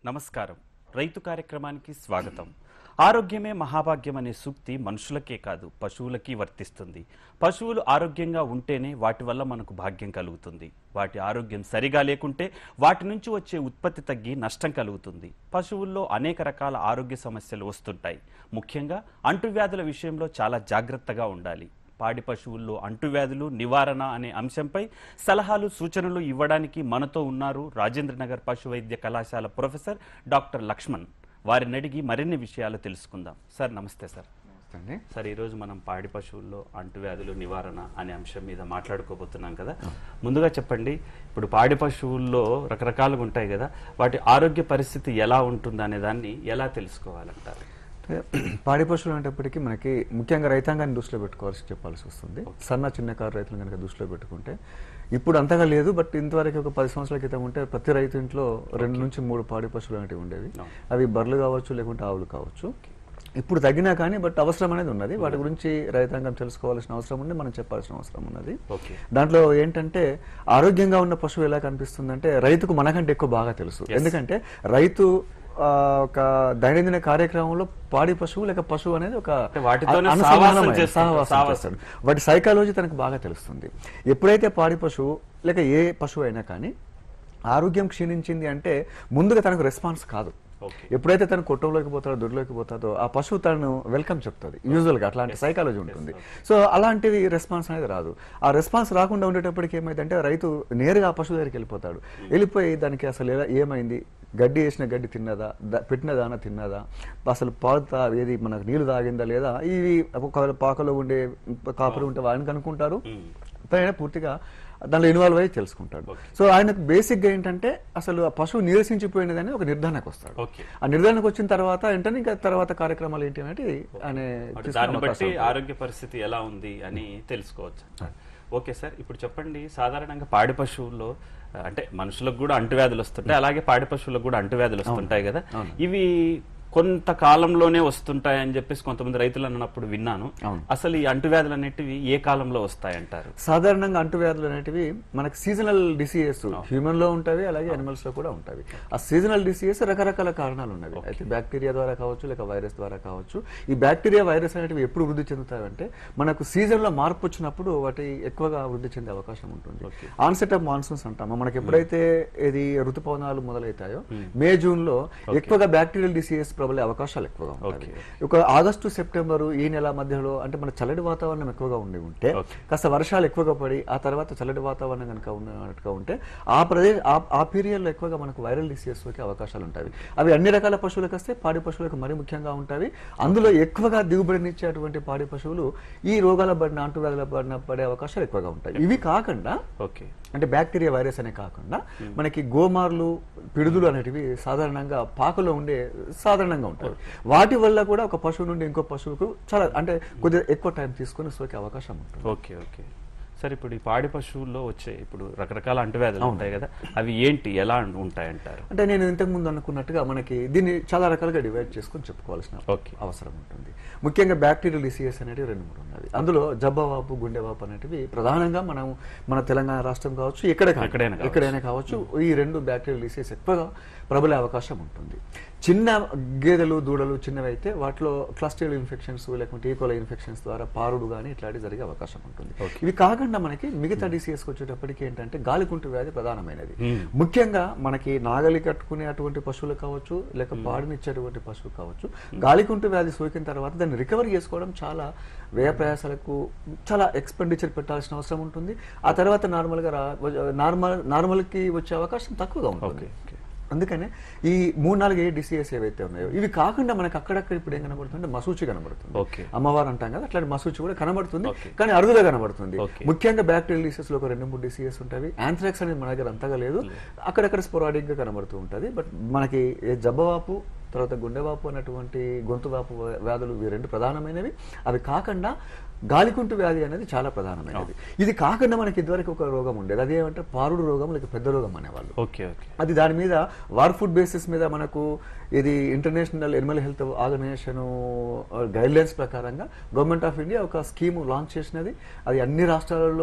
నమస్కారం రైతు కార్యక్రమానికి స్వాగతం ఆరోగ్యమే మహాభాగ్యం అనే సూక్తి మనుషులకే కాదు పశువులకి వర్తిస్తుంది పశువులు ఆరోగ్యంగా ఉంటేనే వాటి వల్ల మనకు భాగ్యం కలుగుతుంది వాటి ఆరోగ్యం సరిగా లేకుంటే వాటి నుంచి వచ్చే ఉత్పత్తి తగ్గి నష్టం కలుగుతుంది పశువుల్లో అనేక రకాల ఆరోగ్య సమస్యలు వస్తుంటాయి ముఖ్యంగా అంటువ్యాధుల విషయంలో చాలా జాగ్రత్తగా ఉండాలి పాడి పశువుల్లో అంటువ్యాధులు నివారణ అనే అంశంపై సలహాలు సూచనలు ఇవ్వడానికి మనతో ఉన్నారు రాజేంద్రనగర్ పశు వైద్య కళాశాల ప్రొఫెసర్ డాక్టర్ లక్ష్మణ్ వారిని అడిగి మరిన్ని విషయాలు తెలుసుకుందాం సార్ నమస్తే సార్ అండి సార్ ఈరోజు మనం పాడి పశువుల్లో అంటువ్యాధులు నివారణ అనే అంశం మీద మాట్లాడుకోబోతున్నాం కదా ముందుగా చెప్పండి ఇప్పుడు పాడి పశువుల్లో రకరకాలుగా ఉంటాయి కదా వాటి ఆరోగ్య పరిస్థితి ఎలా ఉంటుంది అనే దాన్ని ఎలా తెలుసుకోవాలంటారు అంటే పాడి పశువులు అనేటప్పటికీ మనకి ముఖ్యంగా రైతాంగాన్ని దృష్టిలో పెట్టుకోవాల్సి చెప్పాల్సి వస్తుంది సన్న చిన్నకారు రైతులు కనుక దృష్టిలో పెట్టుకుంటే ఇప్పుడు అంతగా లేదు బట్ ఇంతవరకు ఒక పది సంవత్సరాల క్రితం ఉంటే ప్రతి రైతు ఇంట్లో రెండు నుంచి మూడు పాడి పశువులు అనేవి ఉండేవి అవును. అవి బర్రెలు కావచ్చు లేకుంటే ఆవులు కావచ్చు ఇప్పుడు తగ్గినా కానీ బట్ అవసరం అనేది ఉన్నది వాటి గురించి రైతాంగం తెలుసుకోవాల్సిన అవసరం ఉంది మనం చెప్పాల్సిన అవసరం ఉన్నది ఓకే దాంట్లో ఏంటంటే ఆరోగ్యంగా ఉన్న పశువు ఎలా కనిపిస్తుందంటే రైతుకు మనకంటే ఎక్కువ బాగా తెలుసు ఎందుకంటే రైతు ఆ, ఒక దైనందిన కార్యక్రమంలో పాడి పశువు లేక పశువు అనేది ఒక అంటే వాటితోనే అనుసంధానమైన- సావాసం చేస్తుంటాడు, సహవాసం సావాసం. చేస్తాడు. వాటి సైకాలజీ తనకు బాగా తెలుస్తుంది ఎప్పుడైతే పాడి పశువు లేక ఏ పశువు అయినా కానీ ఆరోగ్యం క్షీణించింది అంటే ముందుగా తనకు రెస్పాన్స్ కాదు ఓకే ఎప్పుడైతే తను కొట్టంలోకి పోతాడో దొడ్లోకి పోతాడో ఆ పశువు తను వెల్కమ్ చెప్తుంది యూజువల్గా అట్లాంటి సైకాలజీ ఉంటుంది సో అలాంటివి రెస్పాన్స్ అనేది రాదు ఆ రెస్పాన్స్ రాకుండా ఉండేటప్పటికి ఏమైందంటే రైతు నేరుగా ఆ పశువు దగ్గరికి వెళ్ళిపోతాడు వెళ్ళిపోయి దానికి అసలు ఎలా ఏమైంది గడ్డి వేసిన గడ్డి తిన్నదా ద- పెట్టిన దాన తిన్నదా అసలు పాలు తా ఏది మనకు నీళ్లు తాగిందా లేదా ఇవి ఒకవేళ పాకలో ఉండే కాపులు ఉంటే వాడిని కనుక్కుంటారు పైన పూర్తిగా దానిలో ఇన్వాల్వ్ అయ్యి తెలుసుకుంటాడు సో ఆయనకు బేసిక్గా ఏంటంటే అసలు ఆ పశువు నీరసించిపోయినదని ఒక నిర్ధారణకు వస్తాడు ఓకే ఆ నిర్ధారణకు వచ్చిన తర్వాత వెంటనే ఇంకా తర్వాత కార్యక్రమాలు ఏంటి అనేది ఆయన అంటే తీసుకునే దాన్ని అవకాశం బట్టి ఉంటుంది. ఆరోగ్య పరిస్థితి ఎలా ఉంది అని తెలుసుకోవచ్చు ఓకే సార్ ఇప్పుడు చెప్పండి సాధారణంగా పాడి పశువుల్లో ఆ, అంటే మనుషులకు కూడా అంటువ్యాధులు వస్తుంటాయి అలాగే పాడి పశువులకు కూడా అంటువ్యాధులు వస్తుంటాయి కదా ఇవి కొంత కాలంలోనే వస్తుంటాయి అని చెప్పేసి కొంతమంది రైతులు అన్నప్పుడు విన్నాను అవును. అసలు ఈ అంటువ్యాధులు అనేటివి ఏ కాలంలో వస్తాయంటారు సాధారణంగా అంటువ్యాధులు అనేటివి మనకి సీజనల్ డిసీజెస్ హ్యూమన్ లో ఉంటాయి అలాగే అనిమల్స్ లో కూడా ఉంటాయి ఆ సీజనల్ డిసీజెస్ రకరకాల కారణాలు ఉన్నవి అయితే బ్యాక్టీరియా ద్వారా కావచ్చు లేక వైరస్ ద్వారా కావచ్చు ఈ బ్యాక్టీరియా వైరస్ అనేటివి ఎప్పుడు వృద్ధి చెందుతాయంటే మనకు సీజన్ లో మార్పు వచ్చినప్పుడు వాటి ఎక్కువగా వృద్ధి చెందే అవకాశం ఉంటుంది ఆన్సెట్ ఆఫ్ మాన్సూన్స్ అంటాము మనకి ఎప్పుడైతే ఇది ఋతుపవనాలు మొదలవుతాయో మే జూన్ లో ఎక్కువగా బ్యాక్టీరియల్ డిసీజెస్ ప్రబలే అవకాశాలు ఎక్కువగా ఉంటాయి ఒక ఆగస్టు సెప్టెంబర్ ఈ నెల మధ్యలో అంటే మన చల్లటి వాతావరణం ఎక్కువగా ఉండి ఉంటే కాస్త వర్షాలు ఎక్కువగా పడి ఆ తర్వాత చల్లటి వాతావరణం కనుక ఉన్నట్టుగా ఉంటే ఆ ప్రదేశ్ ఆ- ఆ పీరియడ్ లో ఎక్కువగా మనకు వైరల్ డిసీజెస్ వచ్చే అవకాశాలు ఉంటాయి అవి అన్ని రకాల పశువులకు వస్తే పాడి పశువులకు మరీ ముఖ్యంగా ఉంటాయి అందులో ఎక్కువగా దిగుబడినిచ్చేటువంటి పాడి పశువులు ఈ రోగాల పడిన అంటువ్యాధుల పడిన పడే అవకాశాలు ఎక్కువగా ఉంటాయి ఇవి కాకుండా ఓకే అంటే బ్యాక్టీరియా వైరస్ అనే కాకుండా మనకి గోమార్లు పిడుదులు అనేటివి సాధారణంగా పాకలో ఉండే సాధారణంగా ఉంటాయి వాటి వల్ల కూడా ఒక పశువు నుండి ఇంకో పశువుకు చాలా అంటే కొద్దిగా ఎక్కువ టైం తీసుకొని సోకే అవకాశం ఉంటుంది ఓకే ఓకే సరే ఇప్పుడు ఈ పాడి పశువుల్లో వచ్చే ఇప్పుడు రకరకాల అంటువ్యాధులు ఉంటాయి కదా అవి ఏంటి ఎలా ఉంటాయంటారు అంటే నేను ఇంతకు ముందు అనుకున్నట్టుగా మనకి దీన్ని చాలా రకాలుగా డివైడ్ చేసుకొని చెప్పుకోవాల్సిన ఓకే అవసరం ఉంటుంది ముఖ్యంగా బ్యాక్టీరియల్ డిసీజెస్ అనేటివి రెండు మూడు ఉన్నవి అందులో జబ్బవాపు గుండెవాపు అనేటివి ప్రధానంగా మనం మన తెలంగాణ రాష్ట్రం కావచ్చు ఎక్కడ ఎక్కడైనా కావచ్చు. ఎక్కడైనా కావచ్చు ఈ రెండు బ్యాక్టీరియల్ డిసీజెస్ ఎక్కువగా ప్రబలే అవకాశం ఉంటుంది చిన్న గేదెలు దూడలు చిన్నవి అయితే వాటిలో క్లస్టెల్ ఇన్ఫెక్షన్స్ లేకుంటే ఈకోల ఇన్ఫెక్షన్స్ ద్వారా పారుడు కానీ ఇట్లాంటివి జరిగే అవకాశం ఉంటుంది ఇవి కాకుండా మనకి మిగతా డిసీజెస్కి వచ్చేటప్పటికి ఏంటంటే గాలికుంటు వ్యాధి ప్రధానమైనది ముఖ్యంగా మనకి నాగలి కట్టుకునే అటువంటి పశువులు కావచ్చు లేక పాడినిచ్చేటువంటి పశువు కావచ్చు గాలికుంటు వ్యాధి సోకిన తర్వాత దాన్ని రికవర్ చేసుకోవడం చాలా వ్యయ ప్రయాసాలకు చాలా ఎక్స్పెండిచర్ పెట్టాల్సిన అవసరం ఉంటుంది ఆ తర్వాత నార్మల్గా రా నార్మల్ నార్మల్కి వచ్చే అవకాశం తక్కువగా ఉంటుంది ఓకే ఓకే అందుకనే ఈ మూడు నాలుగు ఏ డిసీజెస్ ఏవైతే ఉన్నాయో ఇవి కాకుండా మనకు అక్కడక్కడ ఇప్పుడు ఏం కనబడుతుంది మసూచి కనబడుతుంది ఓకే అమ్మవారు అంటాం కదా అట్లాంటి మసూచి కూడా కనబడుతుంది కానీ అరుదుగా కనబడుతుంది Okay. ముఖ్యంగా బ్యాక్టీరియల్ డిసీజెస్ లో ఒక రెండు మూడు డిసీజెస్ ఉంటాయి ఆంథ్రాక్స్ అనేది మన దగ్గర అంతగా లేదు అక్కడక్కడ స్పొరాడిక్ గా కనబడుతూ ఉంటుంది బట్ మనకి ఏ జబ్బవాపు తర్వాత గుండెవాపు అన్నటువంటి గొంతు వాపు వ్యాధులు ఇవి రెండు ప్రధానమైనవి అవి కాకుండా గాలికుంటు వ్యాధి అనేది చాలా ప్రధానమైనది ఇది కాకుండా మనకి ఇదివరకు ఒక రోగం ఉండేది అదేమంటే పారుడు రోగం లేక పెద్ద రోగం అనేవాళ్ళు ఓకే ఓకే అది దాని మీద వార్ ఫుడ్ బేసిస్ మీద మనకు ఇది International Animal Health Organisation guidelines ప్రకారంగా గవర్నమెంట్ ఆఫ్ ఇండియా ఒక స్కీమ్ లాంచ్ చేసినది అది అన్ని రాష్ట్రాలలో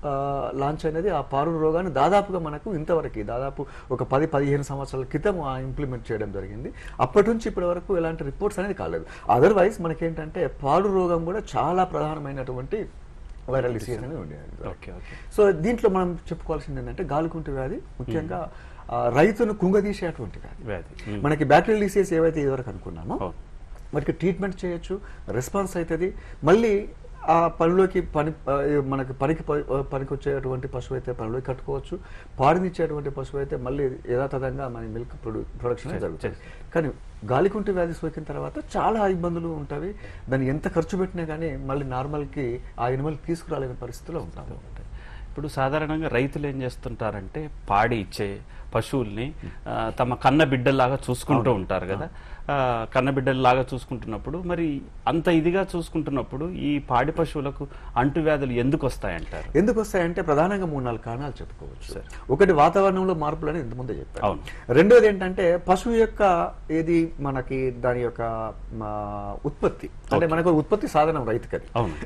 లాంచ్ అనేది ఆ పారు రోగాన్ని దాదాపుగా మనకు ఇంతవరకు దాదాపు ఒక పది పదిహేను సంవత్సరాల క్రితం ఇంప్లిమెంట్ చేయడం జరిగింది అప్పటి నుంచి ఇప్పటి వరకు ఎలాంటి రిపోర్ట్స్ అనేది కాలేదు అదర్వైజ్ మనకేంటంటే పాడు రోగం కూడా చాలా ప్రధానమైనటువంటి వైరల్ డిసీజ్ అనేది ఉండేది ఓకే ఓకే సో దీంట్లో మనం చెప్పుకోవాల్సింది ఏంటంటే గాలికుంటు వ్యాధి ముఖ్యంగా ఆ, రైతును కుంగదీసేటువంటి వ్యాధి వ్యాధి మ్మ్. మనకి బ్యాక్టీరియల్ డిసీజ్ ఏవైతే ఇదివరకు అనుకున్నామో అవును. మనకి ట్రీట్మెంట్ చేయొచ్చు రెస్పాన్స్ అవుతుంది మళ్ళీ ఆ పనిలోకి పని ఆ, మనకి పనికి ప- పనికి వచ్చేటువంటి పశువు అయితే పనిలోకి కట్టుకోవచ్చు పాడినిచ్చేటువంటి పశువు అయితే మళ్ళీ యథాతథంగా మన మిల్క్ ప్రొడ్యూ ప్రొడక్షన్ చే- జరుగుతుంది కానీ గాలికుంటు వ్యాధి సోకిన తర్వాత చాలా ఇబ్బందులు ఉంటాయి దాన్ని ఎంత ఖర్చు పెట్టినా కానీ మళ్ళీ నార్మల్కి ఆ ఎనిమల్ తీసుకురాలేని పరిస్థితిలో ఉంటాము ఇప్పుడు సాధారణంగా రైతులు ఏం చేస్తుంటారంటే పాడి ఇచ్చే పశువుల్ని ఆ, తమ కన్న బిడ్డల్లాగా చూసుకుంటూ ఉంటారు కదా ఆ, కన్న బిడ్డల్లాగా చూసుకుంటున్నప్పుడు మరి అంత ఇదిగా చూసుకుంటున్నప్పుడు ఈ పాడి పశువులకు అంటువ్యాధులు ఎందుకు వస్తాయంటారు ఎందుకు వస్తాయంటే ప్రధానంగా మూడు నాలుగు కారణాలు చెప్పుకోవచ్చు ఒకటి వాతావరణంలో మార్పులు అని ఇంతకుముందే చెప్పాను అవును. రెండోది ఏంటంటే పశువు యొక్క ఏది మనకి దాని యొక్క మా, ఉత్పత్తి అంటే మనకు ఉత్పత్తి సాధనం రైతుకి అది అవును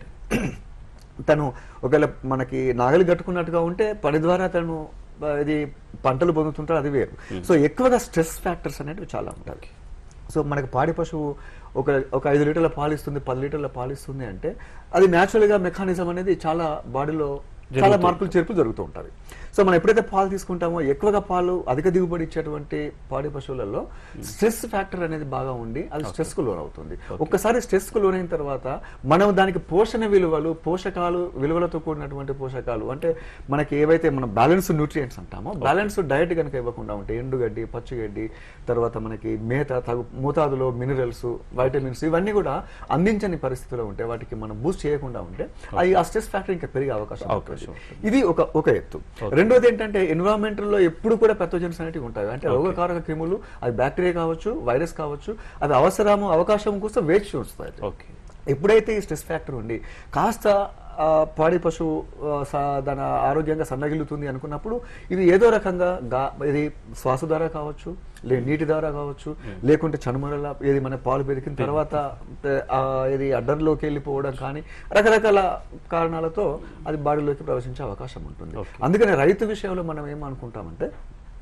తను ఒకవేళ మనకి నాగలి కట్టుకున్నట్టుగా ఉంటే పని ద్వారా తను ఆ, ఇది పంటలు పొందుతుంటారు అది వేరు సో ఎక్కువగా స్ట్రెస్ ఫ్యాక్టర్స్ అనేవి చాలా ఉంటాయి సో మనకి పాడి పశువు ఒక ఒక ఐదు లీటర్ల పాలు ఇస్తుంది పది లీటర్ల పాలు ఇస్తుంది అంటే అది న్యాచురల్గా మెకానిజం అనేది చాలా బాడీలో చాలా మార్పులు చేర్పులు జరుగుతూ ఉంటాయి సో మనం ఎప్పుడైతే పాలు తీసుకుంటామో ఎక్కువగా పాలు అధిక దిగుబడి ఇచ్చేటువంటి పాడి పశువులలో స్ట్రెస్ ఫ్యాక్టర్ అనేది బాగా ఉండి అది స్ట్రెస్ కు లోనవుతుంది ఒక్కసారి స్ట్రెస్ కు లోనైన తర్వాత మనం దానికి పోషణ విలువలు పోషకాలు విలువలతో కూడినటువంటి పోషకాలు అంటే మనకి ఏవైతే మనం బ్యాలెన్స్ న్యూట్రియంట్స్ అంటామో బ్యాలెన్స్ డైట్ కనుక ఇవ్వకుండా ఉంటే ఎండుగడ్డి పచ్చిగడ్డి తర్వాత మనకి మేత తగు మోతాదులో మినరల్స్ వైటమిన్స్ ఇవన్నీ కూడా అందించని పరిస్థితిలో ఉంటే వాటికి మనం బూస్ట్ చేయకుండా ఉంటే అది ఆ స్ట్రెస్ ఫ్యాక్టర్ ఇంకా పెరిగే అవకాశం అవకాశం ఉంటుంది. ఇది ఒక ఒక ఎత్తు రెండోది ఏంటంటే ఎన్విరాన్మెంట్ లో ఎప్పుడు కూడా పెథోజన్స్ అనేవి ఉంటాయి అంటే రోగకారక క్రిములు అది బ్యాక్టీరియా కావచ్చు వైరస్ కావచ్చు అది అవసరము అవకాశం కోసం వేచి చూస్తాయి ఓకే ఎప్పుడైతే ఈ స్ట్రెస్ ఫ్యాక్టర్ ఉండి కాస్త ఆ, పాడి పశువు ఆ, స- దాని ఆరోగ్యంగా సన్నగిల్లుతుంది అనుకున్నప్పుడు ఇది ఏదో రకంగా గా ఇది శ్వాస ద్వారా కావచ్చు లే నీటి ద్వారా కావచ్చు లేకుంటే చనుమల ఇది మన పాలు పెరిగిన తర్వాత ఆ, ఇది అడ్డర్లోకి వెళ్ళిపోవడం కానీ రకరకాల కారణాలతో అది బాడీలోకి ప్రవేశించే అవకాశం ఉంటుంది అందుకని రైతు విషయంలో మనం ఏమనుకుంటామంటే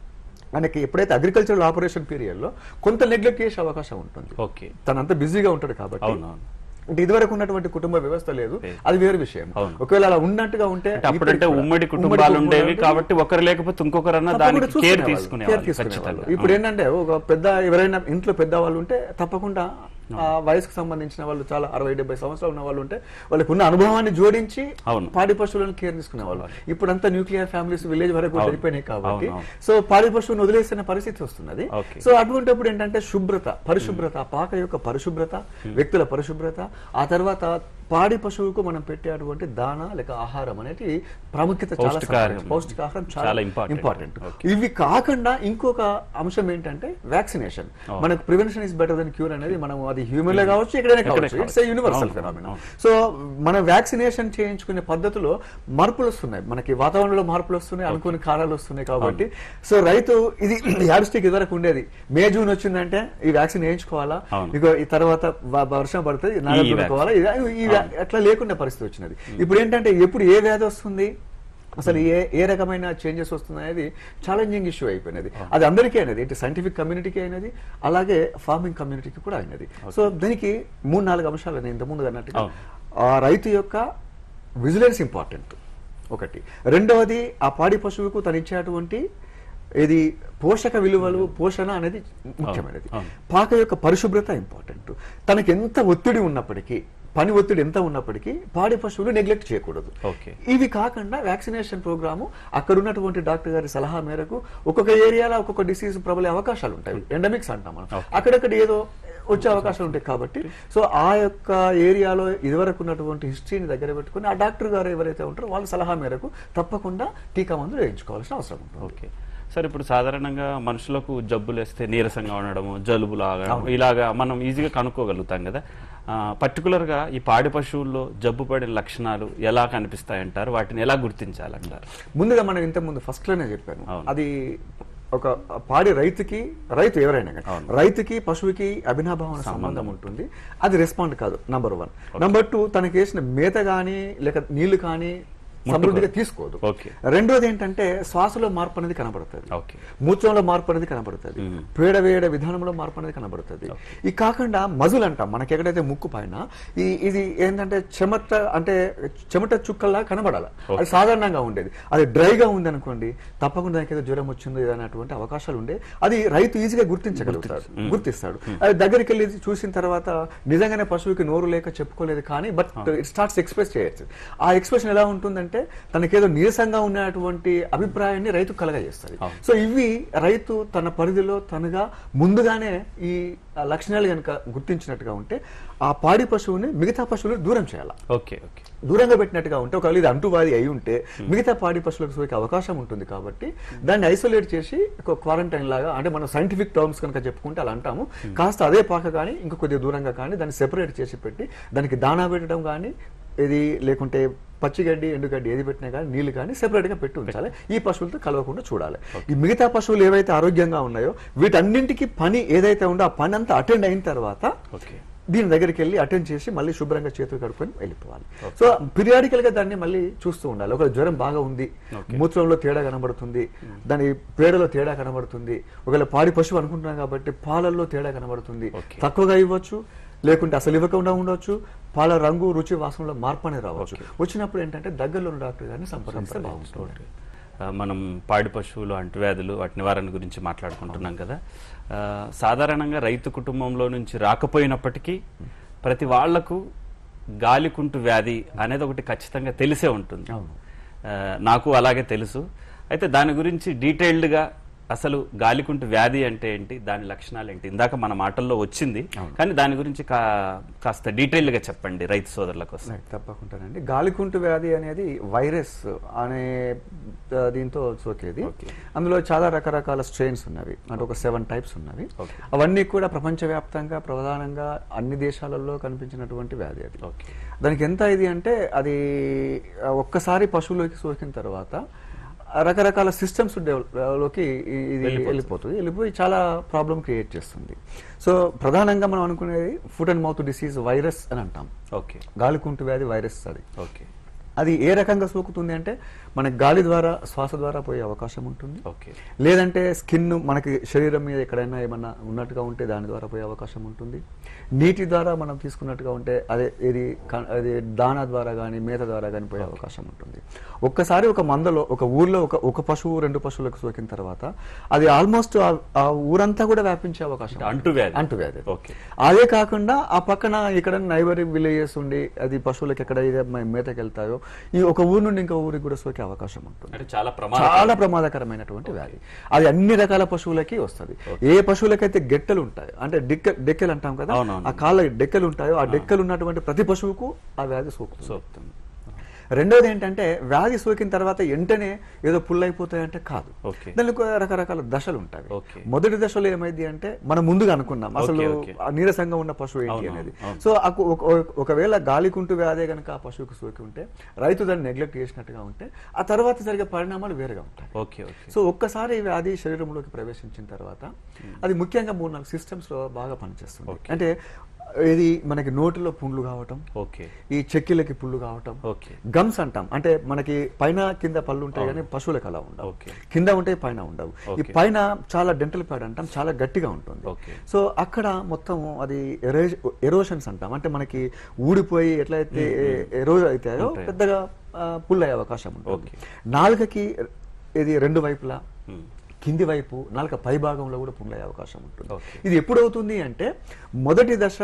మనకి ఎప్పుడైతే అగ్రికల్చరల్ ఆపరేషన్ పీరియడ్లో కొంత నెగ్లెక్ట్ చేసే అవకాశం ఉంటుంది ఓకే తనంత బిజీగా ఉంటాడు కాబట్టి అవునవును అంటే ఇదివరకు ఉన్నటువంటి కుటుంబ వ్యవస్థ లేదు అది వేరే విషయం అవును. ఒకవేళ అలా ఉన్నట్టుగా ఉంటే అంటే అప్పుడంటే ఇప్పటికి కూడా ఉమ్మడి ఉమ్మడి కుటుంబాలు ఉండేవి కుటుంబాలు కాబట్టి ఒకరు లేకపోతే ఇంకొకరన్నా తప్పకుండా దానికి కేర్ చూసుకునేవాళ్ళు. తీసుకునేవాళ్ళు కేర్ తీసుకునేవాళ్ళు. ఖచ్చితంగా ఇప్పుడు ఏంటంటే ఒక పెద్ద ఎవరైనా ఇంట్లో పెద్ద వాళ్ళు ఉంటే తప్పకుండా ఆ వయసుకు సంబంధించిన వాళ్ళు చాలా అరవై డెబ్బై సంవత్సరాలు ఉన్న వాళ్ళు ఉంటే వాళ్ళకి ఉన్న అనుభవాన్ని జోడించి అవును. పాడి పశువులను కేర్ తీసుకునేవాళ్ళు ఇప్పుడంతా న్యూక్లియర్ ఫ్యామిలీస్ విలేజ్ వరకు కూడా అవును. వెళ్ళిపోయినాయి కాబట్టి అవును, సో పాడి పశువును వదిలేసిన పరిస్థితి వస్తున్నది ఓకే. సో అటువంటిప్పుడు ఏంటంటే శుభ్రత పరిశుభ్రత ఆ పాక యొక్క పరిశుభ్రత వ్యక్తుల పరిశుభ్రత ఆ తర్వాత పాడి పశువుకు మనం పెట్టేటువంటి దాన లేక ఆహారం అనేది ప్రాముఖ్యత చాలా పౌష్టికాహారం. సంతరించు- పౌష్టికాహారం చాలా చాలా important. ఇంపార్టెంట్ ఇవి కాకుండా ఇంకొక అంశం ఏంటంటే వ్యాక్సినేషన్ మనకు prevention is better than cure అనేది మనం అది హ్యూమన్ లో కావచ్చు ఎక్కడైనా కావచ్చు ఇట్స్ యూనివర్సల్ అవును, ఫెనామినా అవును. సో మనం వ్యాక్సినేషన్ చేయించుకునే పద్ధతిలో మార్పులు వస్తున్నాయి మనకి వాతావరణంలో మార్పులు వస్తున్నాయి అనుకునే కాలాలు వస్తున్నాయి కాబట్టి సో రైతు ఇది యాడిస్టిక్ ఇదివరకు ఉండేది మే జూన్ వచ్చిందంటే ఈ వ్యాక్సిన్ వేయించుకోవాలా అవును. ఇక ఈ తర్వాత వ- వర్షం పడుతుంది నాగలు దున్నుకోవాలా ఇది- ఈ వ్యా- అట్లా లేకుండా పరిస్థితి వచ్చినది ఇప్పుడు ఏంటంటే ఎప్పుడు ఏ వ్యాధి వస్తుంది అసలు ఏ ఏ రకమైన చేంజెస్ వస్తుంది అనేది ఛాలెంజింగ్ ఇష్యూ అయిపోయినది అది అందరికీ అయినది ఇటు సైంటిఫిక్ కమ్యూనిటీకి అయినది అలాగే ఫార్మింగ్ కమ్యూనిటీకి కూడా అయినది సో దీనికి మూడు నాలుగు అంశాలు నేను ఇంతకుముందు అన్నట్టుగా అవును. ఆ రైతు యొక్క విజిలెన్స్ ఇంపార్టెంట్ ఒకటి రెండవది ఆ పాడి పశువుకు తను ఇచ్చేటువంటి ఇది పోషక విలువలు పోషణ అనేది ముఖ్యమైనది అవును. పాక యొక్క పరిశుభ్రత ఇంపార్టెంట్ తనకి ఎంత ఒత్తిడి ఉన్నప్పటికీ పని ఒత్తిడి ఎంత ఉన్నప్పటికీ పాడి పశువులు నెగ్లెక్ట్ చేయకూడదు ఓకే ఇవి కాకుండా వ్యాక్సినేషన్ ప్రోగ్రాము అక్కడ ఉన్నటువంటి డాక్టర్ గారి సలహా మేరకు ఒక్కొక్క ఏరియాలో ఒక్కొక్క డిసీజ్ ప్రబలే అవకాశాలు ఉంటాయి ఎండమిక్స్ అంటాం మనం అక్కడక్కడ ఏదో వచ్చే అవకాశాలు ఉంటాయి కాబట్టి సో ఆ యొక్క ఏరియాలో ఇదివరకు ఉన్నటువంటి హిస్టరీని దగ్గర పెట్టుకుని ఆ డాక్టర్ గారు ఎవరైతే ఉంటారో వాళ్ళ సలహా మేరకు తప్పకుండా టీకా మందులు వేయించుకోవాల్సిన అవసరం ఉంటుంది ఓకే సార్ ఇప్పుడు సాధారణంగా మనుషులకు జబ్బులు వేస్తే నీరసంగా ఉండడము జలుబు లాగా ఇలాగా మనం ఈజీగా కనుక్కోగలుగుతాం కదా ఆ, particular గా ఈ పాడి పశువుల్లో జబ్బు పడిన లక్షణాలు ఎలా కనిపిస్తాయంటారు వాటిని ఎలా గుర్తించాలంటారు ముందుగా మనం ఇంత ముందు ఫస్ట్ లోనే చెప్పాను అవును. అది ఒక పాడి రైతుకి రైతు ఎవరైనా కానీ అవును. రైతుకి పశువుకి అభినాభావన సంబంధం ఉంటుంది అది రెస్పాండ్ కాదు నంబర్ వన్ నంబర్ టూ తనకి వేసిన మేత కానీ లేక నీళ్లు కానీ సమృద్ధిగా తీసుకోదు ఓకే రెండోది ఏంటంటే శ్వాసలో మార్పు అనేది కనబడుతుంది ఓకే మూత్రంలో మార్పు అనేది కనబడుతుంది పేడ వేయడ విధానంలో మార్పు అనేది కనబడుతుంది ఇది కాకుండా మజుల్ అంటాం మనకి ఎక్కడైతే ముక్కు పైన ఈ ఇది ఏంటంటే చెమట అంటే చెమట చుక్కల్లా కనబడాలి అది సాధారణంగా ఉండేది అది డ్రైగా ఉంది అనుకోండి తప్పకుండా దానికి ఏదో జ్వరం వచ్చిందో ఏదైనటువంటి అవకాశాలు ఉండే అది రైతు ఈజీగా గుర్తించగలుగుతాడు గుర్తిస్తాడు అది దగ్గరికి వెళ్ళి చూసిన తర్వాత నిజంగానే పశువుకి నోరు లేక చెప్పుకోలేదు కానీ బట్ ఇట్ స్టార్ట్స్ ఎక్స్ప్రెస్ చేయొచ్చు ఆ ఎక్స్ప్రెషన్ ఎలా ఉంటుందంటే తనకేదో నీరసంగా ఉన్నటువంటి అభిప్రాయాన్ని రైతు కలగజేస్తుంది సో ఇవి రైతు తన పరిధిలో తనగా ముందుగానే ఈ లక్షణాలు కనుక గుర్తించినట్టుగా ఉంటే ఆ పాడి పశువుని మిగతా పశువులు దూరం చేయాలి ఓకే ఓకే దూరంగా పెట్టినట్టుగా ఉంటే ఒకవేళ ఇది అంటువ్యాధి అయి ఉంటే మిగతా పాడి పశువులకు సోకే అవకాశం ఉంటుంది కాబట్టి దాన్ని ఐసోలేట్ చేసి ఒక క్వారంటైన్ లాగా అంటే మనం సైంటిఫిక్ టర్మ్స్ కనుక చెప్పుకుంటే అలా అంటాము కాస్త అదే పాక కానీ ఇంకా కొద్దిగా దూరంగా కానీ దాన్ని సెపరేట్ చేసి పెట్టి దానికి దానా పెట్టడం కానీ ఇది లేకుంటే పచ్చిగడ్డి ఎండుగడ్డి ఏది పెట్టినా కానీ నీళ్లు కానీ సెపరేట్ గా పెట్టి ఉంచాలి ఈ పశువులతో కలవకుండా చూడాలి ఈ మిగతా పశువులు ఏవైతే ఆరోగ్యంగా ఉన్నాయో వీటన్నింటికి పని ఏదైతే ఉందో ఆ పని అంతా అటెండ్ అయిన తర్వాత ఓకే దీని దగ్గరికి వెళ్ళి అటెండ్ చేసి మళ్ళీ శుభ్రంగా చేతులు కడుక్కొని వెళ్ళిపోవాలి సో పీరియాడికల్ గా దాన్ని మళ్ళీ చూస్తూ ఉండాలి ఒక జ్వరం బాగా ఉంది మూత్రంలో తేడా కనబడుతుంది దాని పేడలో తేడా కనబడుతుంది ఒకవేళ పాడి పశువు అనుకుంటున్నాం కాబట్టి పాలల్లో తేడా కనబడుతుంది Okay. తక్కువగా ఇవ్వచ్చు లేకుంటే అసలు ఇవ్వకుండా ఉండవచ్చు పాల రంగు రుచి వాసనలో మార్పు అనేది రావచ్చు వచ్చినప్పుడు ఏంటంటే దగ్గరలో ఉన్న డాక్టర్ గారిని సంప్రదిస్తే బాగుంటుంది ఆ, మనం పాడి పశువులు అంటువ్యాధులు వాటి నివారణ గురించి మాట్లాడుకుంటున్నాం కదా ఆ, సాధారణంగా రైతు కుటుంబంలో నుంచి రాకపోయినప్పటికీ ప్రతి వాళ్లకు గాలికుంటు వ్యాధి అనేది ఒకటి ఖచ్చితంగా తెలిసే ఉంటుంది అవును. ఆ, నాకు అలాగే తెలుసు అయితే దాని గురించి డీటెయిల్డ్గా అసలు గాలికుంటు వ్యాధి అంటే ఏంటి దాని లక్షణాలు ఏంటి ఇందాక మన మాటల్లో వచ్చింది కానీ దాని గురించి కా కాస్త డీటెయిల్డ్గా చెప్పండి రైతు సోదరుల కోసం రైట్, తప్పకుండానండి గాలికుంటు వ్యాధి అనేది వైరస్ అనే ఆ, దీంతో సోకేది అందులో చాలా రకరకాల స్ట్రెయిన్స్ ఉన్నవి అంటే ఒక సెవెన్ టైప్స్ ఉన్నవి Okay. అవన్నీ కూడా ప్రపంచవ్యాప్తంగా ప్రధానంగా అన్ని దేశాలలో కనిపించినటువంటి వ్యాధి అది ఓకే దానికి ఎంత ఇది అంటే అది ఆ, ఒక్కసారి పశువులోకి సోకిన తర్వాత ఆ రకరకాల సిస్టమ్స్ లోకి ఈ- ఇది వెళ్ళిపోతుంది వెళ్ళిపోయి చాలా ప్రాబ్లం క్రియేట్ చేస్తుంది సో ప్రధానంగా మనం అనుకునేది foot and mouth disease virus అని అంటాం ఓకే గాలికుంటు వ్యాధి వైరస్ అది ఓకే అది ఏ రకంగా సోకుతుంది అంటే మనకి గాలి ద్వారా శ్వాస ద్వారా పోయే అవకాశం ఉంటుంది ఓకే లేదంటే స్కిన్ మనకి శరీరం మీద ఎక్కడైనా ఏమన్నా ఉన్నట్టుగా ఉంటే దాని ద్వారా పోయే అవకాశం ఉంటుంది నీటి ద్వారా మనం తీసుకున్నట్టుగా ఉంటే అదే ఇది క- అది దానా ద్వారా కానీ మేత ద్వారా కానీ పోయే అవకాశం ఉంటుంది ఒక్కసారి ఒక మందలో ఒక ఊర్లో ఒక ఒక పశువు రెండు పశువులకు సోకిన తర్వాత అది ఆల్మోస్ట్ ఆ ఊరంతా కూడా వ్యాపించే అవకాశం ఉంటుంది. అంటువ్యాధి. అంటువ్యాధి ఓకే అదే కాకుండా ఆ పక్కన ఇక్కడ నైబర్ విలేజెస్ ఉండి అది పశువులకు ఎక్కడ అయితే మ- మేతకి వెళ్తాయో ఈ ఒక ఊరు నుండి ఇంకో ఊరికి కూడా సోకే అవకాశం ఉంటుంది అంటే చాలా ప్రమాదం చాలా ప్రమాదకరమైనటువంటి వ్యాధి అది అన్ని రకాల పశువులకి వస్తుంది ఏ పశువులకైతే గెట్టెలు ఉంటాయి అంటే డెక్క డెక్కలు అంటాం కదా అవునవును. ఆ కాళ్ళ డెక్కలు ఉంటాయో ఆ డెక్కలు ఉన్నటువంటి ప్రతి పశువుకు ఆ వ్యాధి సోకుతుంది సోకుతుంది రెండోది ఏంటంటే వ్యాధి సోకిన తర్వాత వెంటనే ఏదో పుల్లైపోతాయంటే కాదు ఓకే దానికి రకరకాల దశలు ఉంటాయి ఓకే. మొదటి దశలో ఏమైంది అంటే మనం ముందుగా అనుకున్నాం అసలు ఓకే. ఆ నీరసంగా ఉన్న పశువు ఏంటి అవును, అనేది అవును. సో అకు- ఒక- ఒక- ఒకవేళ గాలికుంటు వ్యాధే కనుక ఆ పశువుకు సోకి ఉంటే రైతు దాన్ని నెగ్లెక్ట్ చేసినట్టుగా ఉంటే ఆ తర్వాత జరిగే పరిణామాలు వేరుగా ఉంటాయి ఓకే ఓకే సో ఒక్కసారి ఈ వ్యాధి శరీరంలోకి ప్రవేశించిన తర్వాత అది ముఖ్యంగా మూడు నాలుగు సిస్టమ్స్ లో బాగా పనిచేస్తుంది అంటే ఇది మనకి నోటిలో పుండ్లు కావటం ఓకే ఈ చెక్కిలకి పుళ్ళు కావటం ఓకే గమ్స్ అంటాం అంటే మనకి పైన కింద పళ్ళు ఉంటాయి కానీ పశువులకు అలా ఉండవు ఓకే. కింద ఉంటాయి పైన ఉండవు ఈ ఓకే. పైన చాలా డెంటల్ ప్యాడ్ అంటాం చాలా గట్టిగా ఉంటుంది ఓకే. సో అక్కడ మొత్తం అది ఎరోషన్స్ అంటాం అంటే మనకి ఊడిపోయి ఎట్లయితే ఎరోజ్ అవుతాయో ఉంటాయి. పెద్దగా ఆ, పుల్లయ్యే అవకాశం ఉంటుంది ఓకే. నాలుకకి ఇది రెండు వైపులా మ్మ్. కింది వైపు నాలుక పై భాగంలో కూడా పుండ్లయ్యే అవకాశం ఉంటుంది ఓకే. ఇది ఎప్పుడు అవుతుంది అంటే మొదటి దశ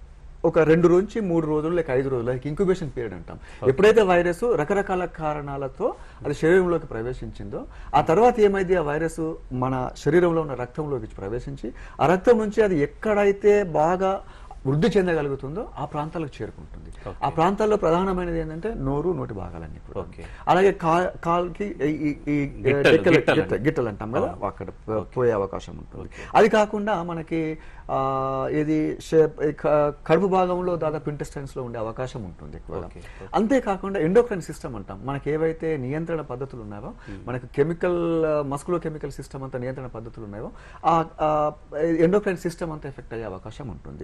ఒక రెండు నుంచి మూడు రోజులు లేక ఐదు రోజులు లైక్ ఇంక్యుబేషన్ పీరియడ్ అంటాం ఎప్పుడైతే వైరస్ రకరకాల కారణాలతో అది శరీరంలోకి ప్రవేశించిందో ఆ తర్వాత ఏమైంది ఆ వైరస్ మన శరీరంలో ఉన్న రక్తంలోకి ప్రవేశించి ఆ రక్తం నుంచి అది ఎక్కడైతే బాగా వృద్ధి చెందగలుగుతుందో ఆ ప్రాంతాలకు చేరుకుంటుంది ఆ ప్రాంతాల్లో ప్రధానమైనది ఏంటంటే నోరు నోటి భాగాలన్నీ కూడా ఓకే. అలాగే కా- కాల్కి ఈ- ఈ- ఈ గిట్టలు, డెక్కలు- గిట్టలు గిట్ట- గిట్టలు అంటాం కదా అక్కడ పో- పోయే అవకాశం ఉంటుంది అది కాకుండా మనకి ఆ, ఇది షే- ఈ క- కడుపు భాగంలో దాదాపు ఇంటెస్టైన్స్ లో ఉండే అవకాశం ఉంటుంది ఎక్కువగా ఓకే, అంతేకాకుండా ఎండోక్రైన్ సిస్టమ్ అంటాం మనకి ఏవైతే నియంత్రణ పద్ధతులు ఉన్నాయో మనకి కెమికల్ మస్కులో కెమికల్ సిస్టమ్ అంతా నియంత్రణ పద్ధతులు ఉన్నాయో ఆ ఎండోక్రైన్ సిస్టమ్ అంతా ఎఫెక్ట్ అయ్యే అవకాశం ఉంటుంది అంటే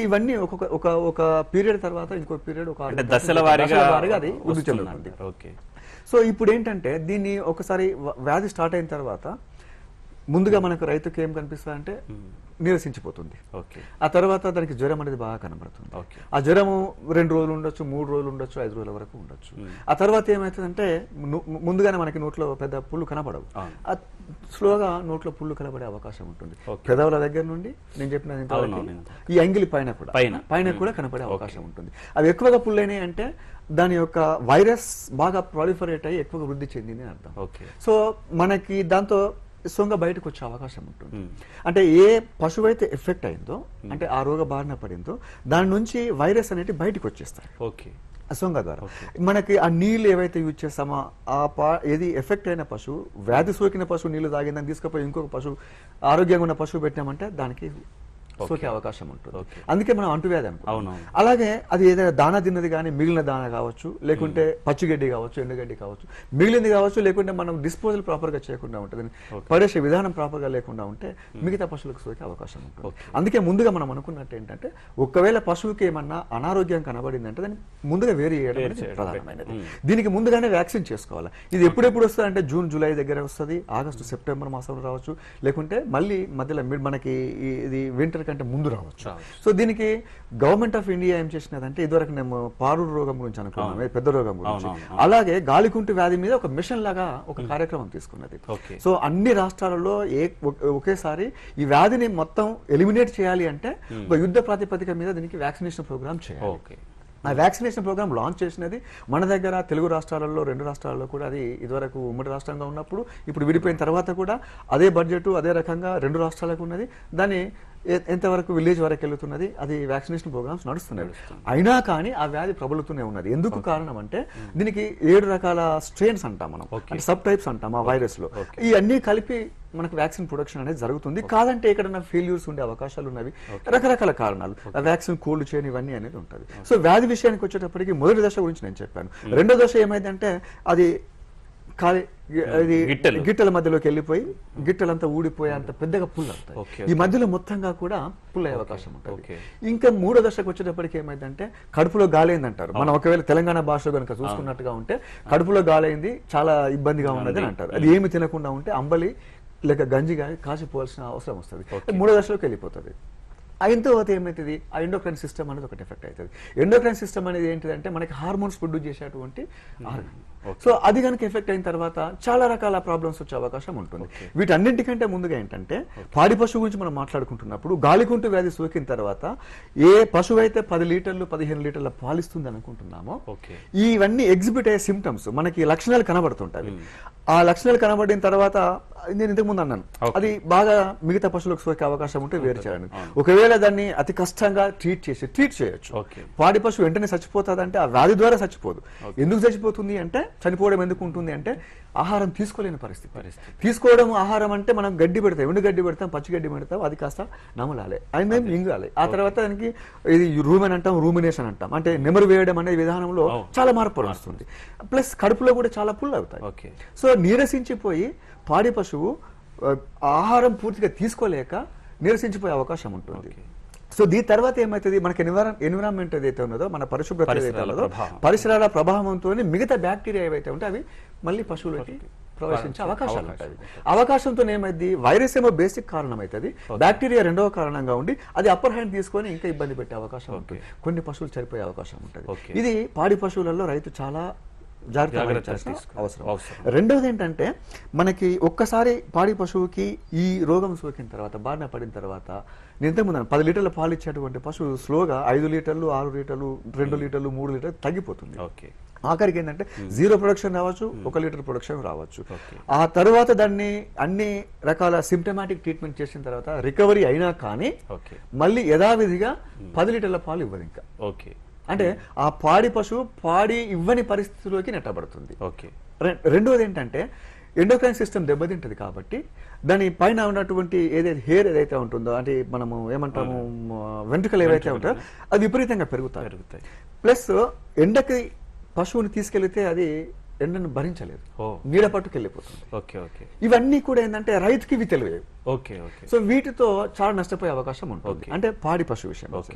ఇవన్నీ ఒక్కొక్క ఒక ఒక పీరియడ్ తర్వాత ఇంకో పీరియడ్ ఒక అంటే దశల వారీగా అది వృద్ధి వస్తుంది చెందుతుంది అంటారు. ఓకే సో ఇప్పుడు ఏంటంటే దీన్ని ఒకసారి వ- వ్యాధి స్టార్ట్ అయిన తర్వాత ముందుగా మనకు రైతుకి ఏం కనిపిస్తుంది అంటే నీరసించిపోతుంది ఓకే ఆ తర్వాత దానికి జ్వరం అనేది బాగా కనబడుతుంది ఓకే ఆ జ్వరము రెండు రోజులు ఉండొచ్చు మూడు రోజులు ఉండొచ్చు ఐదు రోజుల వరకు ఉండొచ్చు ఆ తర్వాత ఏమవుతుందంటే ను- ముందుగానే మనకి నోట్లో పెద్ద పుళ్ళు కనబడవు అవును. ఆ స్లోగా నోట్లో పుళ్ళు కనబడే అవకాశం ఉంటుంది ఓకే. పెదవుల దగ్గర నుండి నేను చెప్పిన ఇంతవరకు అవునవును. ఈ అంగిలి పైన కూడా పైన. పైన కూడా కనపడే అవకాశం ఉంటుంది అవి ఎక్కువగా పుల్లైనాయి అంటే దాని యొక్క వైరస్ బాగా ప్రాలిఫరేట్ అయ్యి ఎక్కువగా వృద్ధి చెందింది అని అర్థం ఓకే సో మనకి దాంతో సొంగ బయటకు వచ్చే అవకాశం ఉంటుంది మ్మ్. అంటే ఏ పశువు అయితే ఎఫెక్ట్ అయిందో అంటే ఆ రోగ బారిన పడిందో దాని నుంచి వైరస్ అనేది బయటకు వచ్చేస్తాయి ఓకే ఆ సొంగ ద్వారా మనకి ఆ నీళ్ళు ఏవైతే యూజ్ చేస్తామో ఆ పా ఏది ఎఫెక్ట్ అయిన పశువు వ్యాధి సోకిన పశువు నీళ్లు తాగిందని తీసుకుపోయి ఇంకొక పశువు ఆరోగ్యంగా ఉన్న పశువు పెట్టినామంటే దానికి సోకే అవకాశం ఉంటుంది ఓకే. అందుకే మనం అంటువ్యాధి అనుకుంటాం అవునవును అలాగే అది ఏదైనా దాన తిన్నది కానీ మిగిలిన దాన కావచ్చు లేకుంటే పచ్చిగడ్డి కావచ్చు ఎండుగడ్డి కావచ్చు మిగిలింది కావచ్చు లేకుంటే మనం డిస్పోజల్ ప్రాపర్ గా చేయకుండా ఉంటుంది పడేసే విధానం ప్రాపర్ గా లేకుండా ఉంటే మిగతా పశువులకు సోకే అవకాశం ఉంటుంది అందుకే ముందుగా మనం అనుకున్నట్టు ఏంటంటే ఒకవేళ పశువుకి ఏమన్నా అనారోగ్యం కనబడిందంటే దాన్ని ముందుగా వేరు చేయడం వేరు అనేది చేయడం, ప్రధానమైనది దీనికి ముందుగానే వ్యాక్సిన్ చేసుకోవాలి ఇది ఎప్పుడెప్పుడు వస్తుంది అంటే జూన్ జూలై దగ్గర వస్తుంది ఆగస్టు సెప్టెంబర్ మాసంలో రావచ్చు లేకుంటే మళ్ళీ మధ్యలో మిడ్ మనకి ఈ- ఇది వింటర్ కంటే ముందు రావచ్చు రావచ్చు. సో దీనికి గవర్నమెంట్ ఆఫ్ ఇండియా ఏం చేసినదంటే ఇదివరకు మేము పారుడు రోగం గురించి అనుకున్నాం ఇది పెద్ద రోగం గురించి అవును, అలాగే గాలికుంటు వ్యాధి మీద ఒక మిషన్ లాగా ఒక కార్యక్రమం తీసుకున్నది ఓకే సో అన్ని రాష్ట్రాలలో ఏ ఒకే- ఒకేసారి ఈ వ్యాధిని మొత్తం ఎలిమినేట్ చేయాలి అంటే ఒక యుద్ధ ప్రాతిపదిక మీద దీనికి వ్యాక్సినేషన్ ప్రోగ్రామ్ చేయాలి ఓకే ఆ వ్యాక్సినేషన్ ప్రోగ్రామ్ లాంచ్ చేసినది మన దగ్గర తెలుగు రాష్ట్రాలలో రెండు రాష్ట్రాలలో కూడా అది ఇదివరకు ఉమ్మడి రాష్ట్రంగా ఉన్నప్పుడు ఇప్పుడు విడిపోయిన తర్వాత కూడా అదే బడ్జెట్ అదే రకంగా రెండు రాష్ట్రాలకు ఉన్నది దాన్ని ఎ- ఎంతవరకు విలేజ్ వరకు వెళ్తున్నది అది వ్యాక్సినేషన్ ప్రోగ్రామ్స్ నడుస్తున్నాయి అయినా కానీ ఆ వ్యాధి ప్రబలుతూనే ఉన్నది ఎందుకు కారణం అంటే దీనికి ఏడు రకాల స్ట్రెయిన్స్ అంటాం మనం Okay. సబ్ టైప్స్ అంటాం ఆ వైరస్ లో ఈ అన్ని కలిపి మనకు వ్యాక్సిన్ ప్రొడక్షన్ అనేది జరుగుతుంది కాదంటే ఎక్కడైనా ఫెయిల్యూర్స్ ఉండే అవకాశాలు ఉన్నవి రకరకాల కారణాలు ఆ వ్యాక్సిన్ కోల్డ్ చేయని ఇవన్నీ అనేది ఉంటుంది సో వ్యాధి విషయానికి వచ్చేటప్పటికి మొదటి దశ గురించి నేను చెప్పాను రెండో దశ ఏమైందంటే అది ఖాళీ ఇది గిట్టెలు. గిట్టెల మధ్యలోకి వెళ్ళిపోయి గిట్టెలంతా ఊడిపోయే అంత పెద్దగా పుల్ అవుతాయి ఓకే, ఈ మధ్యలో మొత్తంగా కూడా పుల్ అయ్యే అవకాశం ఉంటుంది ఓకే. ఇంకా మూడో దశకు వచ్చేటప్పటికి ఏమైందంటే కడుపులో గాలైందంటారు మనం ఒకవేళ తెలంగాణ భాష కనుక చూసుకున్నట్టుగా ఉంటే కడుపులో గాలైంది చాలా ఇబ్బందిగా ఉన్నది అని అంటారు అది ఏమి తినకుండా ఉంటే అంబలి లేక గంజి కానీ కాసిపోవాల్సిన అవసరం వస్తుంది మూడో దశలోకి వెళ్ళిపోతుంది అయిన తర్వాత ఏమవుతుంది ఆ ఎండోక్రైన్ సిస్టమ్ అనేది ఒకటి ఎఫెక్ట్ అవుతుంది ఎండోక్రైన్ సిస్టమ్ అనేది ఏంటిదంటే మనకి హార్మోన్స్ ప్రొడ్యూస్ చేసేటువంటి ఆర్గన్ సో అది కనుక ఎఫెక్ట్ అయిన తర్వాత చాలా రకాల ప్రాబ్లమ్స్ వచ్చే అవకాశం ఉంటుంది వీటన్నింటికంటే ముందుగా ఏంటంటే పాడి పశువు గురించి మనం మాట్లాడుకుంటున్నప్పుడు గాలికుంటు వ్యాధి సోకిన తర్వాత ఏ పశువు అయితే పది లీటర్లు పదిహేను లీటర్ల పాలిస్తుంది అనుకుంటున్నామో ఓకే ఇవన్నీ ఎగ్జిబిట్ అయ్యే సిమ్టమ్స్ మనకి లక్షణాలు కనబడుతుంటాయి ఆ లక్షణాలు కనబడిన తర్వాత నేను ఇంతకు ముందు అన్నాను Okay. అది బాగా మిగతా పశువులకు సోకే అవకాశం ఉంటే వేరు చేయాలని ఒకవేళ దాన్ని అతి కష్టంగా ట్రీట్ చేసి ట్రీట్ చేయొచ్చు ఓకే పాడి పశువు వెంటనే చచ్చిపోతుంది అంటే ఆ వ్యాధి ద్వారా చచ్చిపోదు ఎందుకు చచ్చిపోతుంది అంటే చనిపోవడం ఎందుకు ఉంటుంది అంటే ఆహారం తీసుకోలేని పరిస్థితి పరిస్థితి. తీసుకోవడం ఆహారం అంటే మనం గడ్డి పెడతాం ఎండు గడ్డి పెడతాం పచ్చి గడ్డి పెడతాం అది కాస్త నమలాలి అది మింగాలి ఆ తర్వాత దానికి ఇది రూమెన్ అంటాం రూమినేషన్ అంటాం అంటే నెమరు వేయడం అనే విధానంలో Oh. చాలా మార్పు వస్తుంది ప్లస్ కడుపులో కూడా చాలా పుల్ అవుతాయి ఓకే సో నీరసించిపోయి పాడి పశువు ఆ, ఆహారం పూర్తిగా తీసుకోలేక నీరసించిపోయే అవకాశం ఉంటుంది ఓకే. సో దీని తర్వాత ఏమవుతుంది మనకి ఎన్విరాన్మెంట్ ఏదైతే ఉన్నదో మన పరిశుభ్రత ఏదైతే పరిసరాల ఉన్నదో ప్రభావం. పరిసరాల ప్రభావంతో మిగతా బ్యాక్టీరియా ఏవైతే ఉంటే అవి మళ్ళీ పశువులకి ప్రవేశించే అవకాశాలు ఉంటాయి అవకాశంతో ఏమైంది వైరస్ ఏమో బేసిక్ కారణం అవుతుంది బ్యాక్టీరియా రెండవ కారణంగా ఉండి అది అప్పర్ హ్యాండ్ తీసుకొని ఇంకా ఇబ్బంది పెట్టే అవకాశం ఉంటుంది కొన్ని పశువులు చనిపోయే అవకాశం ఉంటుంది ఓకే. ఇది పాడి పశువులలో రైతు చాలా జాగ్రత్త జాగ్రత్తలు వహించాల్సిన తీసుకో- అవసరం అవసరం. రెండవది ఏంటంటే మనకి ఒక్కసారి పాడి పశువుకి ఈ రోగం సోకిన తర్వాత బారిన పడిన తర్వాత నేను ఇంతకు ముందు అన్నాను, పది లీటర్ల పాలు ఇచ్చేటువంటి పశువు స్లోగా ఐదు లీటర్లు ఆరు లీటర్లు రెండు లీటర్లు మూడు లీటర్లు తగ్గిపోతుంది ఓకే ఆఖరికి ఏంటంటే జీరో ప్రొడక్షన్ రావచ్చు ఒక లీటర్ ప్రొడక్షన్ రావచ్చు ఓకే. ఆ తర్వాత దాన్ని అన్ని రకాల సిమ్టమాటిక్ ట్రీట్మెంట్ చేసిన తర్వాత రికవరీ అయినా కానీ ఓకే మళ్ళీ యథావిధిగా పది లీటర్ల పాలు ఇవ్వదు ఇంకా ఓకే అంటే ఆ పాడి పశువు పాడి ఇవ్వని పరిస్థితిలోకి నెట్టబడుతుంది ఓకే రె- రెండోది ఏంటంటే ఎండోక్రైన్ సిస్టమ్ దెబ్బతింటది కాబట్టి దాని పైన ఉన్నటువంటి ఏదైతే హెయిర్ ఏదైతే ఉంటుందో అంటే మనము ఏమంటాము మ, వెంట్రుకలు ఏవైతే ఉంటాయో అది విపరీతంగా పెరుగుతాయి పెరుగుతాయి ప్లస్ ఎండకి పశువుని తీసుకెళ్తే అది ఎండను భరించలేదు ఓ నీడ పట్టుకెళ్ళిపోతుంది ఓకే ఓకే ఇవన్నీ కూడా ఏంటంటే రైతుకి ఇవి తెలియవు ఓకే ఓకే సో వీటితో చాలా నష్టపోయే అవకాశం ఉంటుంది Okay. అంటే పాడి పశు విషయం Okay.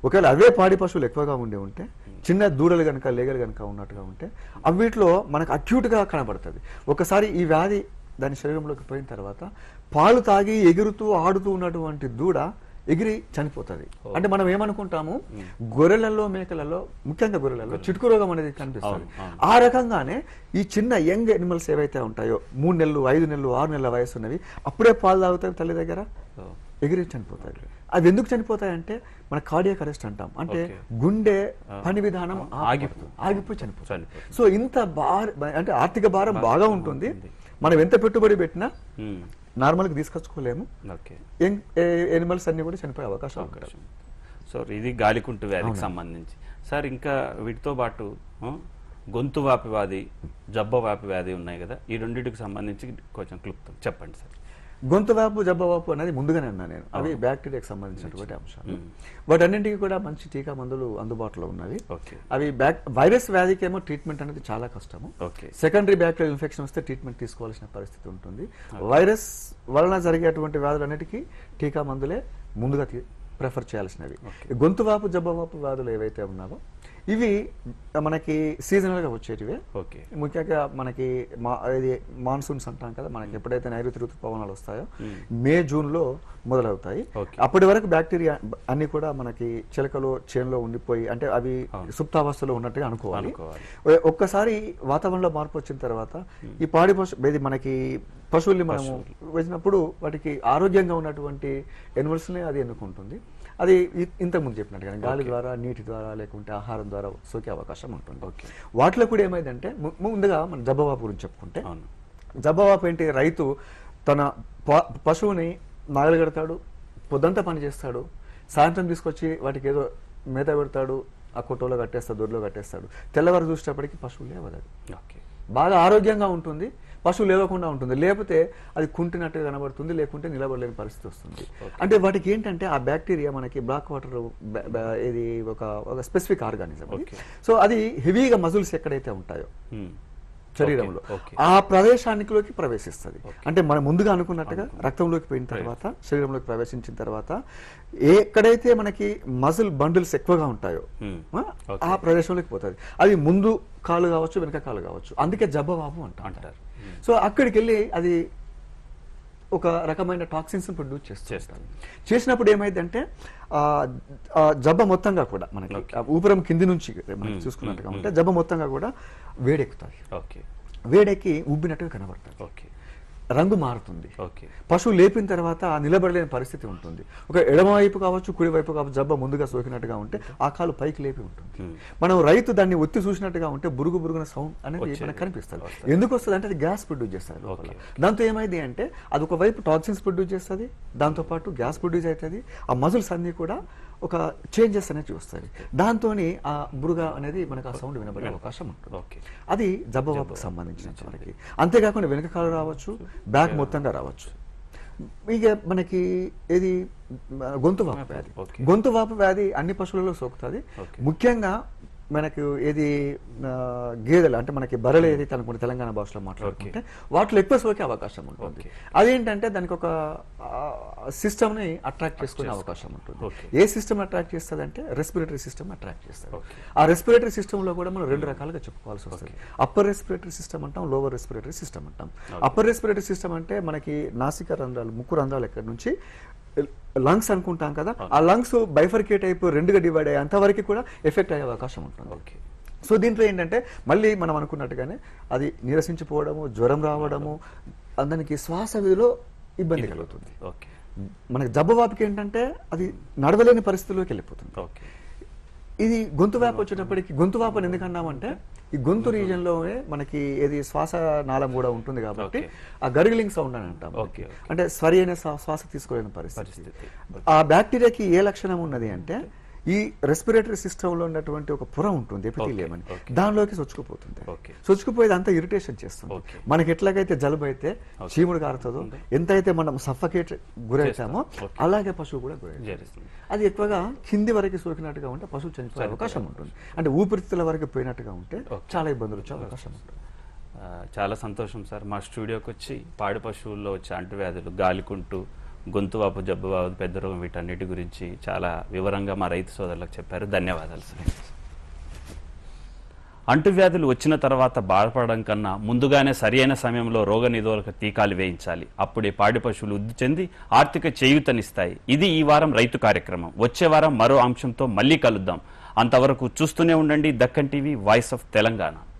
ఒకవేళ అవే పాడి పశువులు ఎక్కువగా ఉండి ఉంటే చిన్న దూడలు కనుక లేగలు కనుక ఉన్నట్టుగా ఉంటే అవిట్లో మనకు అక్యూట్గా కనబడుతుంది ఒకసారి ఈ వ్యాధి దాని శరీరంలోకి పోయిన తర్వాత పాలు తాగి ఎగురుతూ ఆడుతూ ఉన్నటువంటి దూడ ఎగిరి చనిపోతుంది అంటే మనం ఏమనుకుంటాము గొర్రెలలో మేకలలో ముఖ్యంగా గొర్రెలలో చిటుకు రోగం అనేది కనిపిస్తుంది అవును, ఆ రకంగానే ఈ చిన్న యంగ్ ఎనిమల్స్ ఏవైతే ఉంటాయో మూడు నెలలు ఐదు నెలలు ఆరు నెలల వయసు ఉన్నవి అప్పుడే పాలు తాగుతాయి తల్లి దగ్గర ఓ, ఎగిరి చనిపోతాయి అవి ఎందుకు చనిపోతాయంటే మన కార్డియాక్ అరెస్ట్ అంటాం అంటే Okay. గుండె పని విధానం ఆగిపో- ఆగిపోతుంది ఆగిపోయి చనిపోతుంది చనిపోతుంది. సో ఇంత భార అంటే ఆర్థిక భారం బాగా ఉంటుంది మనం ఎంత పెట్టుబడి పెట్టినా ఉమ్, నార్మల్గా తీసుకొచ్చుకోలేము ఓకే యంగ్ ఎనిమల్స్ అన్ని కూడా చనిపోయే అవకాశం ఉంటుంది అవకాశం సో ఇది గాలికుంటు వ్యాధికి సంబంధించి సార్ ఇంకా వీటితో పాటు ఆ, గొంతు వాపి వ్యాధి జబ్బ వాపి వ్యాధి ఉన్నాయి కదా ఈ రెండింటికి సంబంధించి కొంచెం క్లుప్తం చెప్పండి సార్ గొంతు వాపు జబ్బవాపు అనేది ముందుగానే అన్నా నేను అవి బ్యాక్టీరియాకి సంబంధించినటువంటి అంశాలు వాటన్నింటికి కూడా మంచి టీకా మందులు అందుబాటులో ఉన్నవి ఓకే అవి బ్యాక్ వైరస్ వ్యాధికి ఏమో ట్రీట్మెంట్ అనేది చాలా కష్టము ఓకే సెకండరీ బ్యాక్టీరియల్ ఇన్ఫెక్షన్ వస్తే ట్రీట్మెంట్ తీసుకోవాల్సిన పరిస్థితి ఉంటుంది వైరస్ వలన జరిగేటువంటి వ్యాధులన్నిటికీ టీకా మందులే ముందుగా ప్రిఫర్ చేయాల్సినవి ఈ గొంతు వాపు జబ్బవాపు వ్యాధులు ఏవైతే ఉన్నావో ఇవి మనకి సీజనల్గా వచ్చేటివే ఓకే ముఖ్యంగా మనకి మా ఇది మాన్సూన్స్ అంటాం కదా మనకి ఎప్పుడైతే నైరుతి ఋతుపవనాలు వస్తాయో Hmm. మే జూన్ లో మొదలవుతాయి Okay. అప్పటి వరకు బ్యాక్టీరియా అన్ని కూడా మనకి చిలకలో చేనులో ఉండిపోయి అంటే అవి సుప్తావస్థలో ఉన్నట్టుగా అనుకోవాలి అనుకోవాలి. ఒ- ఒక్కసారి వాతావరణంలో మార్పు వచ్చిన తర్వాత ఈ పాడి పశు ఇది మనకి పశువుల్ని మనము వేసినప్పుడు వాటికి ఆరోగ్యంగా ఉన్నటువంటి animals ని అది ఎన్నుకుంటుంది అది ఇ- ఇంతకుముందు చెప్పినట్టుగా గాలి ద్వారా నీటి ద్వారా లేకుంటే ఆహారం ద్వారా సోకే అవకాశం ఉంటుంది Okay. వాటిలో కూడా ఏమైందంటే ము- ముందుగా మన జబ్బవాపు గురించి చెప్పుకుంటే అవును జబ్బవాపు ఏంటి రైతు తన ప- పశువుని నాగలిగడతాడు పొద్దంతా పని చేస్తాడు సాయంత్రం తీసుకొచ్చి వాటికి ఏదో మేత పెడతాడు ఆ కొట్టోలో కట్టేస్తాడు దొడ్లో కట్టేస్తాడు తెల్లవారు చూసేటప్పటికి పశువు లేవదు ఓకే బాగా ఆరోగ్యంగా ఉంటుంది పశువు లేవకుండా ఉంటుంది లేకపోతే అది కుంటినట్టుగా కనబడుతుంది లేకుంటే నిలబడలేని పరిస్థితి వస్తుంది అంటే వాటికి ఏంటంటే ఆ బ్యాక్టీరియా మనకి బ్లాక్ వాటర్ ఇది ఒక ఒక స్పెసిఫిక్ ఆర్గానిజం Okay. సో అది హెవీగా మజిల్స్ ఎక్కడైతే ఉంటాయో ఉమ్, శరీరంలో ఓకే ఆ ప్రదేశానికిలోకి ప్రవేశిస్తుంది అంటే మనం ముందుగా అనుకున్నట్టుగా రక్తంలోకి పోయిన తర్వాత శరీరంలోకి ప్రవేశించిన తర్వాత ఎక్కడైతే మనకి మజిల్ బండిల్స్ ఎక్కువగా ఉంటాయో ఉమ్, ఆ, ఆ ప్రదేశంలోకి పోతుంది అది ముందు కాలు కావచ్చు వెనక కాలు కావచ్చు అందుకే జబ్బవాపు అంటారు అంటారు సో అక్కడికి వెళ్ళి అది ఒక రకమైన టాక్సిన్స్ ప్రొడ్యూస్ చేస్తుంది చేస్తుంది. చేసినప్పుడు ఏమైందంటే ఆ, ఆ జబ్బ మొత్తంగా కూడా మనకి ఆ ఊపిరం కింది నుంచి మనకి చూసుకున్నట్టుగా ఉంటే జబ్బ మొత్తంగా కూడా వేడెక్కుతుంది ఓకే వేడెక్కి ఉబ్బినట్టుగా కనబడుతుంది ఓకే రంగు మారుతుంది ఓకే పశువు లేపిన తర్వాత ఆ నిలబడలేని పరిస్థితి ఉంటుంది ఒక ఎడమ వైపు కావచ్చు కుడి వైపు కావచ్చు జబ్బ ముందుగా సోకినట్టుగా ఉంటే ఆ కాలు పైకి లేపి ఉంటుంది Hmm. మనం రైతు దాన్ని ఒత్తి చూసినట్టుగా ఉంటే బురుగు బురుగున సౌండ్ అనేది వచ్చేది. మనకు కనిపిస్తుంది ఎందుకు వస్తుంది అంటే అది గ్యాస్ ప్రొడ్యూస్ చేస్తుంది లోపల Okay. దాంతో ఏమైంది అంటే అది ఒక వైపు టాక్సిన్స్ ప్రొడ్యూస్ చేస్తుంది దాంతో పాటు గ్యాస్ ప్రొడ్యూస్ అవుతుంది ఆ మజిల్స్ అన్ని కూడా ఒక చేంజెస్ అనేది చూస్తుంది దాంతో ఆ బురుగ అనేది మనకు ఆ సౌండ్ వినబడే అవకాశం ఉంటుంది ఓకే అది జబ్బవాపుకు సంబంధించినంత వరకు అంతేకాకుండా వెనక కాలు రావచ్చు బ్యాక్ మొత్తంగా రావచ్చు ఇక మనకి ఏది మ, గొంతు వాపు వ్యాధి ఓకే. గొంతు వాపు వ్యాధి అన్ని పశువులలో సోకుతుంది ఓకే. ముఖ్యంగా మనకు ఏది ఆ, గేదెలు అంటే మనకి బర్రెలు ఏదైతే అనుకుంటే తెలంగాణ భాషలో మాట్లాడుకుంటే వాటిలో ఎక్కువ సోకే అవకాశం ఉంటుంది ఓకే. అదేంటంటే దానికి ఒక సిస్టమ్ ని అట్రాక్ట్ చేసుకునే అవకాశం ఉంటుంది ఓకే. ఏ సిస్టమ్ అట్రాక్ట్ చేస్తుంది అంటే రెస్పిరేటరీ సిస్టమ్ అట్రాక్ట్ చేస్తుంది ఓకే. ఆ రెస్పిరేటరీ సిస్టమ్ లో కూడా మనం రెండు రకాలుగా చెప్పుకోవాల్సి వస్తుంది అప్పర్ రెస్పిరేటరీ సిస్టమ్ అంటాం లోవర్ రెస్పిరేటరీ సిస్టమ్ అంటాం అప్పర్ రెస్పిరేటరీ సిస్టమ్ అంటే మనకి నాసిక రంధ్రాలు ముక్కు రంధ్రాలు ఎక్కడి నుంచి లంగ్స్ అనుకుంటాం కదా ఆ లంగ్స్ బైఫర్కేట్ అయిపోయి రెండుగా డివైడ్ అయ్యే అంతవరకు కూడా ఎఫెక్ట్ అయ్యే అవకాశం ఉంటుంది ఓకే సో దీంట్లో ఏంటంటే మళ్ళీ మనం అనుకున్నట్టుగానే అది నీరసించిపోవడము జ్వరం రావడము దానికి శ్వాస విధిలో ఇబ్బంది కలుగుతుంది ఓకే మనకి జబ్బవాపుకి ఏంటంటే అది నడవలేని పరిస్థితిలోకి వెళ్ళిపోతుంది ఓకే ఇది గొంతు వ్యాపు వచ్చేటప్పటికి గొంతు వ్యాపు అని ఎందుకు అన్నామంటే ఈ గొంతు రీజియన్ లోనే మనకి ఏది శ్వాస నాళం కూడా ఉంటుంది కాబట్టి Okay. ఆ గర్గిలింగ్ సౌండ్ అని అంటాం Okay, okay. అంటే సరి అయిన శ్వా- శ్వాస తీసుకోలేని పరిస్థితి పరిస్థితి ఆ బ్యాక్టీరియాకి ఏ లక్షణం ఉన్నది అంటే ఈ రెస్పిరేటరీ సిస్టమ్ లో ఉన్నటువంటి ఒక పొర ఉంటుంది ఎపిథీలియం అని okay. దానిలోకి సొచ్చుకుపోతుంది Okay. సొచ్చుకుపోయేది అంతా ఇరిటేషన్ చేస్తుంది Okay. మనకి ఎట్లాగైతే జలుబు అయితే చీముడు కారుతుందో ఎంత అయితే మనం సఫకేట్ గురవుతామో Okay. అలాగే పశువు కూడా గురవుతుంది జరుగుతుంది అది ఎక్కువగా కింది వరకు సోకినట్టుగా ఉంటే పశువు చనిపోయే అవకాశం ఉంటుంది అంటే ఊపిరితిత్తుల వరకు పోయినట్టుగా ఉంటే Okay. చాలా ఇబ్బందులు వచ్చే అవకాశం ఉంటుంది ఆ, చాలా సంతోషం సార్ మా స్టూడియోకి వచ్చి పాడి పశువుల్లో వచ్చే అంటువ్యాధులు గాలికుంటు గొంతు వాపు జబ్బు వాపు పెద్ద రోగం వీటన్నిటి గురించి చాలా వివరంగా మా రైతు సోదరులకు చెప్పారు ధన్యవాదాలు సార్ అంటువ్యాధులు వచ్చిన తర్వాత బాధపడడం కన్నా ముందుగానే సరియైన సమయంలో రోగ నిరోధక టీకాలు వేయించాలి అప్పుడే పాడి పశువులు వృద్ధి చెంది ఆర్థిక చేయూతనిస్తాయి ఇది ఈ వారం రైతు కార్యక్రమం వచ్చే వారం మరో అంశంతో మళ్ళీ కలుద్దాం అంతవరకు చూస్తూనే ఉండండి Deccan TV voice of Telangana